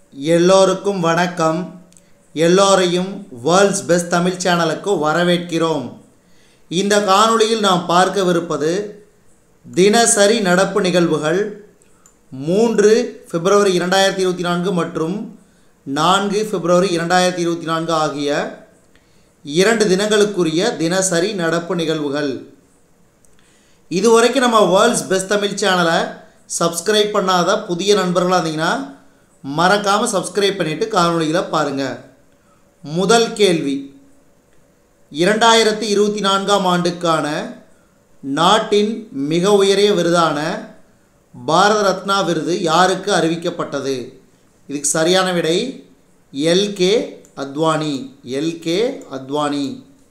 எல்லோருக்கும் வணக்கம் எல்லோரையும் வேர்ல்ட்ஸ் பெஸ்ட் தமிழ் சேனலுக்கு வரவேற்கிறோம் இந்த காணொளியில் நாம் பார்க்கவிருப்பது தினசரி நடப்பு நிகழ்வுகள் மூன்று பிப்ரவரி இரண்டாயிரத்தி இருபத்தி நான்கு மற்றும் நான்கு பிப்ரவரி இரண்டாயிரத்தி இருபத்தி நான்கு ஆகிய இரண்டு தினங்களுக்குரிய தினசரி நடப்பு நிகழ்வுகள் இதுவரைக்கும் நம்ம வேர்ல்ட்ஸ் பெஸ்ட் தமிழ் சேனலை சப்ஸ்கிரைப் பண்ணாத புதிய நண்பர்களாக இருந்தீங்கன்னா மறக்காமல் சப்ஸ்கிரைப் பண்ணிவிட்டு காணொளிகளை பாருங்கள் முதல் கேள்வி இரண்டாயிரத்தி இருபத்தி நான்காம் ஆண்டுக்கான நாட்டின் மிக உயரிய விருதான பாரத ரத்னா விருது யாருக்கு அறிவிக்கப்பட்டது இதுக்கு சரியான விடை எல்கே அத்வானி எல்கே அத்வானி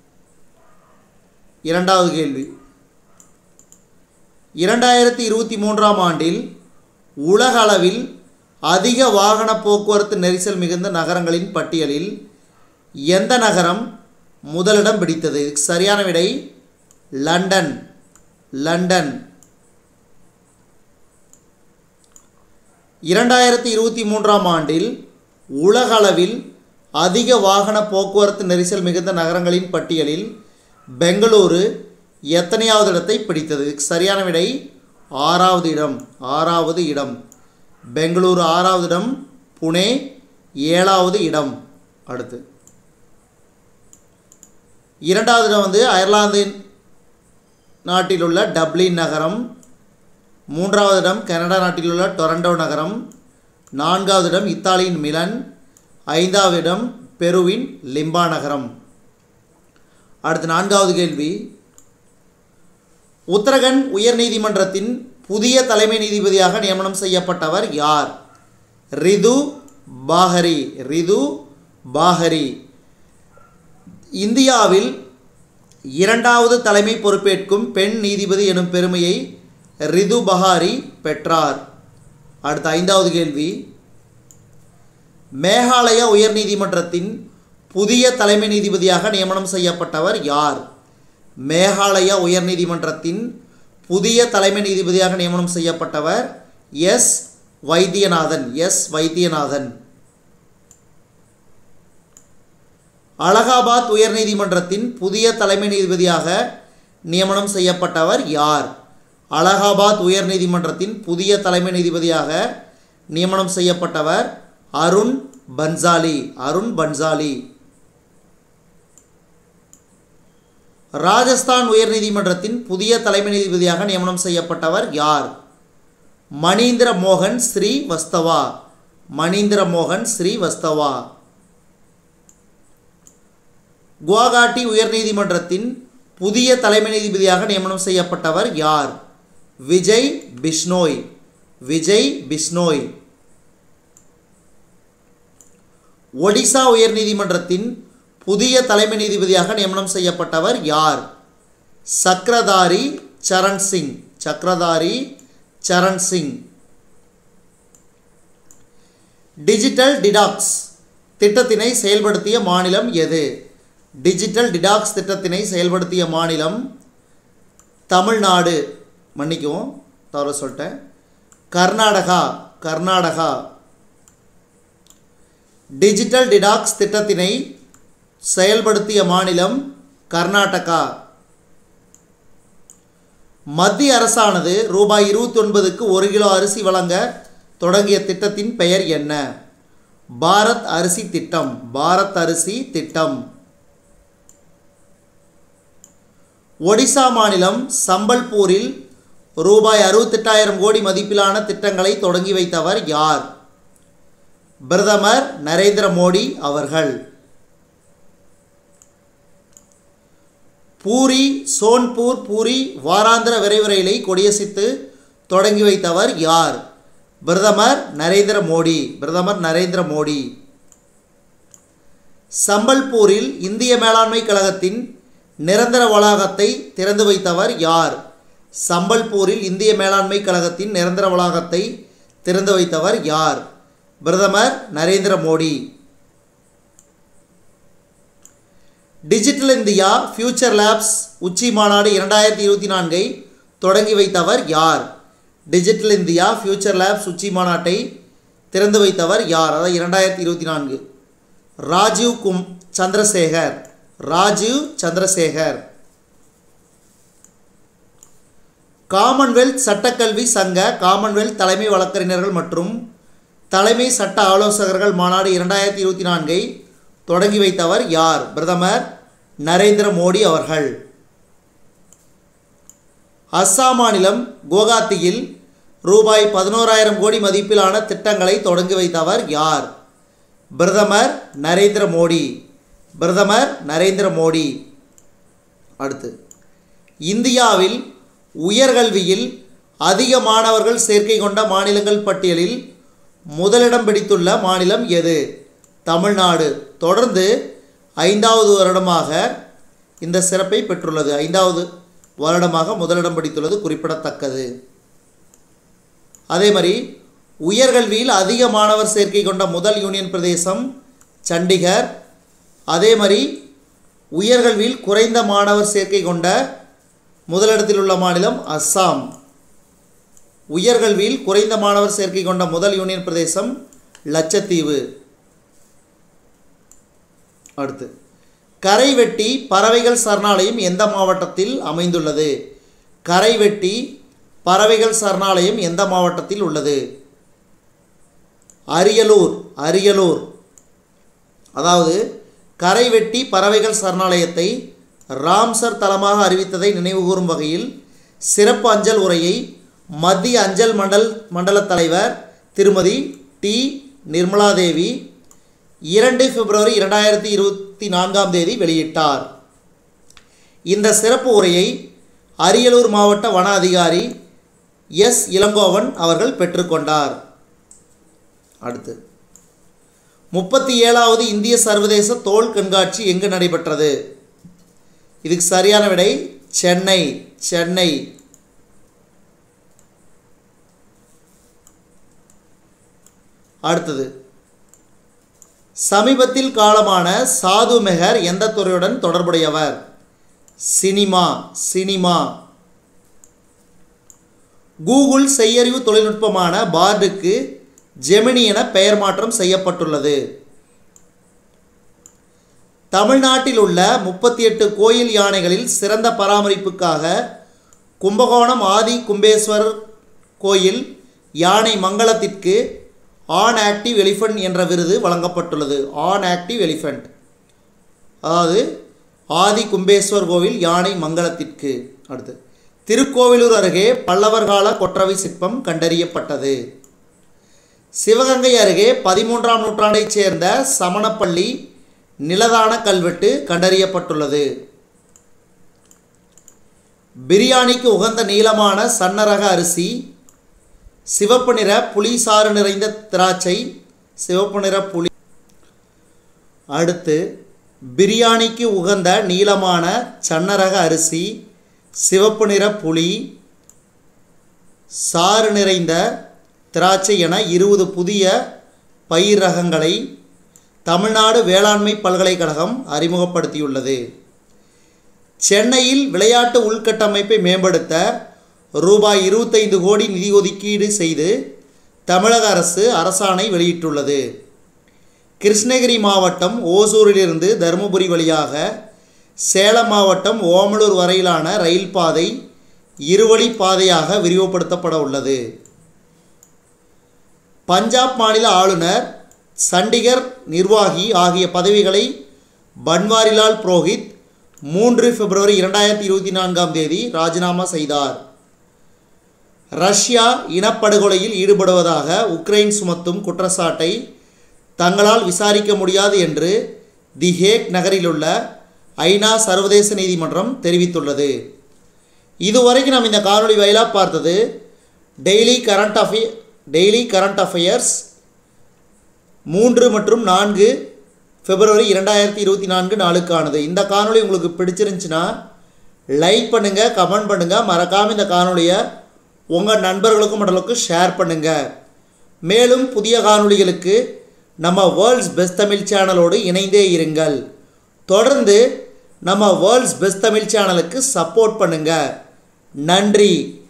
இரண்டாவது கேள்வி இரண்டாயிரத்தி இருபத்தி மூன்றாம் ஆண்டில் உலக அளவில் அதிக வாகன போக்குவரத்து நெரிசல் மிகுந்த நகரங்களின் பட்டியலில் எந்த நகரம் முதலிடம் பிடித்தது இதுக்கு சரியான விடை லண்டன் லண்டன் இரண்டாயிரத்தி இருபத்தி மூன்றாம் ஆண்டில் உலக அளவில் அதிக வாகன போக்குவரத்து நெரிசல் மிகுந்த நகரங்களின் பட்டியலில் பெங்களூரு எத்தனையாவது இடத்தை பிடித்தது இதுக்கு சரியான விடை ஆறாவது இடம் ஆறாவது இடம் பெங்களூரு ஆறாவது இடம் புனே ஏழாவது இடம் அடுத்து இரண்டாவது இடம் வந்து அயர்லாந்து நாட்டில் உள்ள டப்ளின் நகரம் மூன்றாவது இடம் கனடா நாட்டில் உள்ள டொரண்டோ நகரம் நான்காவது இடம் இத்தாலியின் மிலன் ஐந்தாவது இடம் பெருவின் லிம்பா நகரம் அடுத்து நான்காவது கேள்வி உத்தரகண்ட் உயர்நீதிமன்றத்தின் புதிய தலைமை நீதிபதியாக நியமனம் செய்யப்பட்டவர் யார் ரிது பாஹரி ரிது பாஹரி இந்தியாவில் இரண்டாவது தலைமை பொறுப்பேற்கும் பெண் நீதிபதி எனும் பெருமையை ரிது பஹாரி பெற்றார் அடுத்த ஐந்தாவது கேள்வி மேகாலய உயர்நீதிமன்றத்தின் புதிய தலைமை நீதிபதியாக நியமனம் செய்யப்பட்டவர் யார் மேகாலய உயர்நீதிமன்றத்தின் புதிய தலைமை நீதிபதியாக நியமனம் செய்யப்பட்டவர் எஸ் வைத்தியநாதன் எஸ் வைத்தியநாதன் அலகாபாத் உயர்நீதிமன்றத்தின் புதிய தலைமை நீதிபதியாக நியமனம் செய்யப்பட்டவர் யார் அலகாபாத் உயர்நீதிமன்றத்தின் புதிய தலைமை நீதிபதியாக நியமனம் செய்யப்பட்டவர் அருண் பன்சாலி அருண் பன்சாலி ராஜஸ்தான் உயர்நீதிமன்றத்தின் புதிய தலைமை நீதிபதியாக நியமனம் செய்யப்பட்டவர் யார் மணீந்திர மோகன் ஸ்ரீ வஸ்தவா மணீந்திர மோகன் ஸ்ரீ வஸ்தவா குவாகாட்டி உயர்நீதிமன்றத்தின் புதிய தலைமை நீதிபதியாக நியமனம் செய்யப்பட்டவர் யார் விஜய் பிஷ்னோய் விஜய் பிஷ்னோய் ஒடிசா உயர்நீதிமன்றத்தின் புதிய தலைமை நீதிபதியாக நியமனம் செய்யப்பட்டவர் யார் சக்ரதாரி சரண் சிங் சக்ரதாரி சரண் சிங் டிஜிட்டல் டிடாக்ஸ் திட்டத்தினை செயல்படுத்திய மாநிலம் எது டிஜிட்டல் டிடாக்ஸ் திட்டத்தினை செயல்படுத்திய மாநிலம் தமிழ்நாடு மன்னிக்கவும் தவற சொல்லிட்டேன் கர்நாடகா கர்நாடகா டிஜிட்டல் டிடாக்ஸ் திட்டத்தினை செயல்படுத்திய மாநிலம் கர்நாடகா மத்திய அரசானது ரூபாய் இருபத்தி ஒன்பதுக்கு ஒரு கிலோ அரிசி வழங்க தொடங்கிய திட்டத்தின் பெயர் என்ன பாரத் அரிசி திட்டம் பாரத் அரிசி திட்டம் ஒடிசா மாநிலம் சம்பல்பூரில் ரூபாய் அறுபத்தெட்டாயிரம் கோடி மதிப்பிலான திட்டங்களை தொடங்கி வைத்தவர் யார் பிரதமர் நரேந்திர மோடி அவர்கள் பூரி சோன்பூர் பூரி வாராந்திர விரைவு ரயிலை கொடியசித்து தொடங்கி வைத்தவர் யார் பிரதமர் நரேந்திர மோடி பிரதமர் நரேந்திர மோடி சம்பல்பூரில் இந்திய மேலாண்மை கழகத்தின் நிரந்தர வளாகத்தை திறந்து வைத்தவர் யார் சம்பல்பூரில் இந்திய மேலாண்மை கழகத்தின் நிரந்தர வளாகத்தை திறந்து வைத்தவர் யார் பிரதமர் Narendra Modi digital India future labs உச்சி மாநாடு இரண்டாயிரத்தி இருபத்தி நான்கை தொடங்கி வைத்தவர் யார் டிஜிட்டல் இந்தியா ஃபியூச்சர் லேப்ஸ் உச்சி மாநாட்டை திறந்து வைத்தவர் யார் அதாவது இரண்டாயிரத்தி இருபத்தி நான்கு ராஜீவ் கும் சந்திரசேகர் ராஜீவ் சந்திரசேகர் காமன்வெல்த் சட்டக்கல்வி சங்க காமன்வெல்த் தலைமை வழக்கறிஞர்கள் மற்றும் தலைமை சட்ட ஆலோசகர்கள் மாநாடு இரண்டாயிரத்தி இருபத்தி நான்கை தொடங்கி வைத்தவர் யார் பிரதமர் நரேந்திர மோடி அவர்கள் அஸ்ஸாம் மாநிலம் குவஹாத்தியில் ரூபாய் பதினோராயிரம் கோடி மதிப்பிலான திட்டங்களை தொடங்கி வைத்தவர் யார் பிரதமர் நரேந்திர மோடி பிரதமர் நரேந்திர மோடி அடுத்து இந்தியாவில் உயர்கல்வியில் அதிக மாணவர்கள் சேர்க்கை கொண்ட மாநிலங்கள் பட்டியலில் முதலிடம் பிடித்துள்ள மாநிலம் எது தமிழ்நாடு தொடர்ந்து ஐந்தாவது வருடமாக இந்த சிறப்பை பெற்றுள்ளது ஐந்தாவது வருடமாக முதலிடம் பிடித்துள்ளது குறிப்பிடத்தக்கது அதே மாதிரி உயர்கல்வியில் அதிக மாணவர் சேர்க்கை கொண்ட முதல் யூனியன் பிரதேசம் சண்டிகர் அதே மாதிரி உயர்கல்வியில் குறைந்த மாணவர் சேர்க்கை கொண்ட முதலிடத்தில் உள்ள மாநிலம் அஸ்ஸாம் உயர்கல்வியில் குறைந்த மாணவர் சேர்க்கை கொண்ட முதல் யூனியன் பிரதேசம் லட்சத்தீவு அடுத்து கரைவெட்டி பறவைகள் சரணாலயம் எந்த மாவட்டத்தில் அமைந்துள்ளது கரைவெட்டி பறவைகள் சரணாலயம் எந்த மாவட்டத்தில் உள்ளது அரியலூர் அரியலூர் அதாவது கரைவெட்டி பறவைகள் சரணாலயத்தை ராம்சர் தலமாக அறிவித்ததை நினைவுகூரும் வகையில் சிறப்பு அஞ்சல் உரையை மத்திய அஞ்சல் மண்டல் மண்டல தலைவர் திருமதி டி நிர்மலாதேவி இரண்டு பிப்ரவரி இரண்டாயிரத்தி இருபத்தி நான்காம் தேதி வெளியிட்டார் இந்த சிறப்பு உரையை அரியலூர் மாவட்ட வன அதிகாரி எஸ் இளங்கோவன் அவர்கள் பெற்றுக்கொண்டார் அடுத்து முப்பத்தி ஏழாவது இந்திய சர்வதேச தோல் கண்காட்சி எங்கு நடைபெற்றது இதுக்கு சரியான விடை சென்னை சென்னை அடுத்தது சமீபத்தில் காலமான சாது மெஹர் எந்த துறையுடன் தொடர்புடையவர் சினிமா சினிமா கூகுள் செய்யறிவு தொழில்நுட்பமான பார்டுக்கு ஜெமினி என பெயர் மாற்றம் செய்யப்பட்டுள்ளது தமிழ்நாட்டில் உள்ள முப்பத்தி எட்டு கோயில் யானைகளில் சிறந்த பராமரிப்புக்காக கும்பகோணம் ஆதி கும்பேஸ்வரர் கோயில் யானை மங்களத்திற்கு ஆன் ஆக்டிவ் எலிஃபண்ட் என்ற விருது வழங்கப்பட்டுள்ளது ஆன் ஆக்டிவ் எலிஃபண்ட் அதாவது ஆதி கும்பேஸ்வர் கோவில் யானை மங்களத்திற்கு அடுத்து திருக்கோவிலூர் அருகே பல்லவர் கால கொற்றவை சிற்பம் கண்டறியப்பட்டது சிவகங்கை அருகே பதிமூன்றாம் நூற்றாண்டைச் சேர்ந்த சமணப்பள்ளி நிலதான கல்வெட்டு கண்டறியப்பட்டுள்ளது பிரியாணிக்கு உகந்த நீளமான சன்னரக அரிசி சிவப்பு நிற புளி சாறு நிறைந்த திராட்சை சிவப்பு நிற புளி அடுத்து பிரியாணிக்கு உகந்த நீளமான சன்னரக அரிசி சிவப்பு நிற புளி சாறு நிறைந்த திராட்சை என இருபது புதிய பயிர் ரகங்களை தமிழ்நாடு வேளாண்மை பல்கலைக்கழகம் அறிமுகப்படுத்தியுள்ளது சென்னையில் விளையாட்டு உள்கட்டமைப்பை மேம்படுத்த ரூபாய் இருபத்தைந்து கோடி நிதி ஒதுக்கீடு செய்து தமிழக அரசு அரசாணை வெளியிட்டுள்ளது கிருஷ்ணகிரி மாவட்டம் ஓசூரிலிருந்து தருமபுரி வழியாக சேலம் மாவட்டம் ஓமலூர் வரையிலான ரயில் பாதை இருவழி பாதையாக விரிவுபடுத்தப்பட உள்ளது பஞ்சாப் மாநில ஆளுநர் சண்டிகர் நிர்வாகி ஆகிய பதவிகளை பன்வாரிலால் புரோஹித் மூன்று பிப்ரவரி இரண்டாயிரத்தி இருபத்தி நான்காம் தேதி ராஜினாமா செய்தார் ரஷ்யா இனப்படுகொலையில் ஈடுபடுவதாக உக்ரைன் சுமத்தும் குற்றச்சாட்டை தங்களால் விசாரிக்க முடியாது என்று தி ஹேக் நகரிலுள்ள ஐநா சர்வதேச நீதிமன்றம் தெரிவித்துள்ளது இதுவரைக்கும் நம்ம இந்த காணொளி வாயிலாக பார்த்தது டெய்லி கரண்ட் அஃபே டெய்லி கரண்ட் அஃபேயர்ஸ் மூன்று மற்றும் நான்கு பிப்ரவரி இரண்டாயிரத்தி இருபத்தி நான்கு நாளுக்கானது இந்த காணொளி உங்களுக்கு பிடிச்சிருந்துச்சுன்னா லைக் பண்ணுங்கள் கமெண்ட் பண்ணுங்கள் மறக்காமல் இந்த காணொளியை உங்கள் நண்பர்களுக்கும் மற்றவர்களுக்கும் ஷேர் பண்ணுங்கள் மேலும் புதிய காணொளிகளுக்கு நம்ம வேர்ல்ட்ஸ் பெஸ்ட் தமிழ் சேனலோடு இணைந்தே இருங்கள் தொடர்ந்து நம்ம வேர்ல்ட்ஸ் பெஸ்ட் தமிழ் சேனலுக்கு சப்போர்ட் பண்ணுங்கள் நன்றி